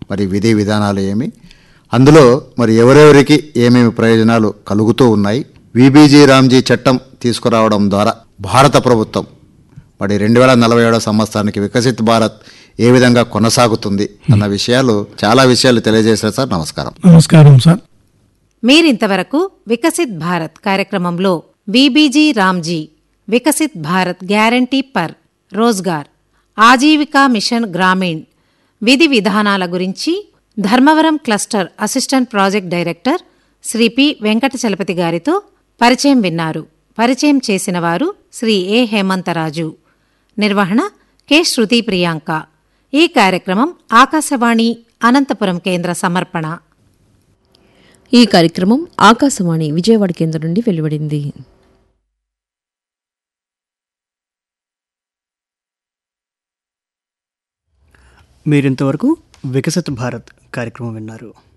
మరి విధి విధానాలు ఏమి అందులో మరి ఎవరెవరికి ఏమేమి ప్రయోజనాలు కలుగుతూ ఉన్నాయి విబీజీ రామ్జీ చట్టం తీసుకురావడం ద్వారా భారత ప్రభుత్వం మరి రెండు వేల నలభై ఏడో సంవత్సరానికి వికసిత్ భారత్ ఏ విధంగా కొనసాగుతుంది అన్న విషయాలు చాలా విషయాలు తెలియజేశారు సార్ నమస్కారం నమస్కారం సార్ మీరింతవరకు వికసిత్ భారత్ కార్యక్రమంలో బీబీజీ రామ్జీ వికసిత్ భారత్ గ్యారంటీ పర్ రోజ్గార్ ఆజీవికా మిషన్ గ్రామీణ్ విధి విధానాల గురించి Dharmavaram cluster assistant project director Shri P Venkata Chalapathi గారితో పరిచయం విన్నారు పరిచయం చేసిన వారు శ్రీ ఏ హేమంతరాజు నిర్వహణ కె శృతి ప్రియాంక ఈ కార్యక్రమం ఆకాశవాణి అనంతపురం కేంద్ర సమర్పణ ఈ కార్యక్రమం ఆకాశవాణి విజయవాడ కేంద్రం నుండి వెలువడింది మీరింతవరకు వికసిత్ భారత్ కార్యక్రమం విన్నారు